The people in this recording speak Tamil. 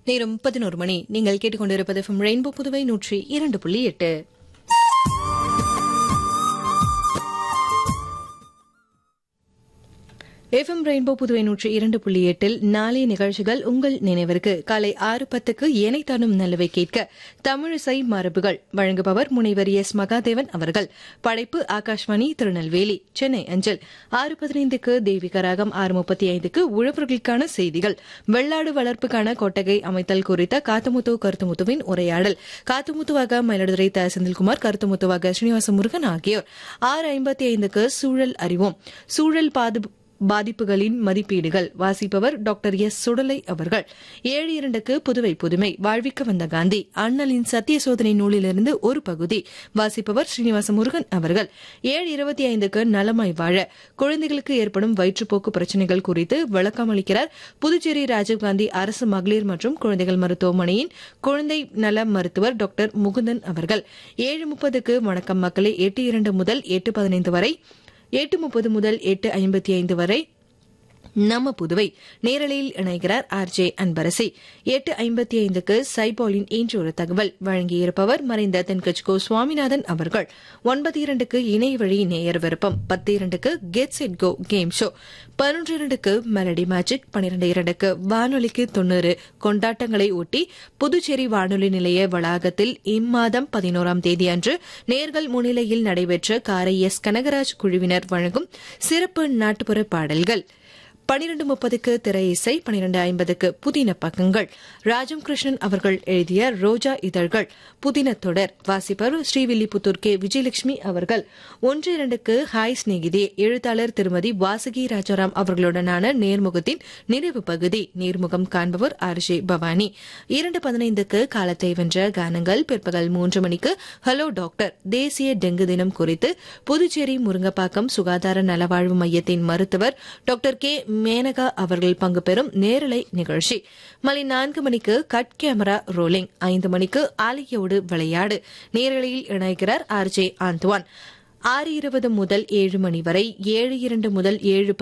நேரம் பதினோரு மணி நீங்கள் கேட்டுக்கொண்டிருப்பது ஃபிம் ரெயின்போ புதுவை நூற்றி இரண்டு புள்ளி எட்டு எஃப்எம் ரெயின்போ புதுவை நூற்றி இரண்டு புள்ளி எட்டில் நாளைய நிகழ்ச்சிகள் உங்கள் நினைவிற்கு காலை ஆறு பத்துக்கு ஏனை தானும் நல்லவை கேட்க தமிழிசை மரபுகள் வழங்குபவர் முனைவர் எஸ் மகாதேவன் அவர்கள் படைப்பு ஆகாஷ்வாணி திருநெல்வேலி சென்னை அஞ்சல் ஆறு பதினைந்துக்கு தெய்வீக ராகம் ஆறு முப்பத்தி ஐந்துக்கு உழவர்களுக்கான செய்திகள் வெள்ளாடு வளர்ப்புக்கான கொட்டகை அமைத்தல் குறித்த காத்துமுத்து கருத்துமுத்துவின் உரையாடல் காத்துமுத்துவாக மயிலாடுதுறை த செந்தில்குமார் கருத்துமுத்துவாக ஸ்ரீனிவாச முருகன் ஆகியோர் ஆறு ஐம்பத்தி ஐந்துக்கு சூழல் அறிவோம் சூழல் பாது பாதிப்புகளின் மதிப்பீடுகள் வாசிப்பவர் டாக்டர் எஸ் சுடலை அவர்கள் ஏழு இரண்டுக்கு புதுவை புதுமை வாழ்விக்க வந்த காந்தி அண்ணலின் சத்திய சோதனை நூலிலிருந்து ஒரு பகுதி வாசிப்பவர் ஸ்ரீனிவாச முருகன் அவர்கள் ஏழு இருபத்தி ஐந்துக்கு நலமாய் வாழ குழந்தைகளுக்கு ஏற்படும் வயிற்றுப்போக்கு பிரச்சினைகள் குறித்து விளக்கம் அளிக்கிறார் புதுச்சேரி ராஜீவ்காந்தி அரசு மகளிர் மற்றும் குழந்தைகள் மருத்துவமனையின் குழந்தை நல மருத்துவர் டாக்டர் முகுந்தன் அவர்கள் ஏழு முப்பதுக்கு வணக்கம் மக்களே எட்டு இரண்டு முதல் எட்டு பதினைந்து வரை எட்டு முப்பது முதல் எட்டு ஐம்பத்தி ஐந்து வரை நம்ம புதுவை நேரலையில் இணைகிறார் ஆர் ஜே அன்பரசி எட்டு ஐம்பத்தி ஐந்துக்கு சைபாலின் இன்று ஒரு தகவல் வழங்கியிருப்பவர் மறைந்த தென்கட்சி கோ சுவாமிநாதன் அவர்கள் ஒன்பது இரண்டுக்கு இணைய வழி நேயர் விருப்பம் பத்து இரண்டுக்கு get set go game show பதினொன்று இரண்டுக்கு மெலடி மேஜிக் பனிரெண்டு இரண்டுக்கு வானொலிக்கு தொண்ணூறு கொண்டாட்டங்களை ஒட்டி புதுச்சேரி வானொலி நிலைய வளாகத்தில் இம்மாதம் பதினோராம் தேதி அன்று நேர்கள் முன்னிலையில் நடைபெற்ற காரை எஸ் கனகராஜ் குழுவினர் வழங்கும் சிறப்பு நாட்டுப்புற பாடல்கள் பனிரெண்டு முப்பதுக்கு திரை இசை பனிரெண்டு ஐம்பதுக்கு புதின பக்கங்கள் ராஜம் கிருஷ்ணன் அவர்கள் எழுதிய ரோஜா இதழ்கள் புதின தொடர் வாசிப்பர் ஸ்ரீவில்லிபுத்தூர் கே விஜயலட்சுமி அவர்கள் ஒன்று இரண்டுக்கு ஹாய் சிநேகிதே எழுத்தாளர் திருமதி வாசுகி ராஜாராம் அவர்களுடனான நேர்முகத்தின் நிறைவு பகுதி நேர்முகம் காண்பவர் ஆர் ஜே பவானி இரண்டு பதினைந்துக்கு காலத்தை வென்ற கானங்கள் பிற்பகல் மூன்று மணிக்கு ஹலோ டாக்டர் தேசிய டெங்கு தினம் குறித்து புதுச்சேரி முருங்கப்பாக்கம் சுகாதார நலவாழ்வு மையத்தின் மருத்துவர் டாக்டர் கே மேனகா அவர்கள் பங்கு பெறும் நேரலை நிகழ்ச்சி மலை நான்கு மணிக்கு கட் கேமரா ரோலிங் ஐந்து மணிக்கு ஆலியோடு விளையாடு நேரலையில் இணைகிறார் ஆர் ஜே ஆந்துவான் ஆறு இருபது முதல் ஏழு மணி வரை ஏழு இரண்டு முதல் ஏழு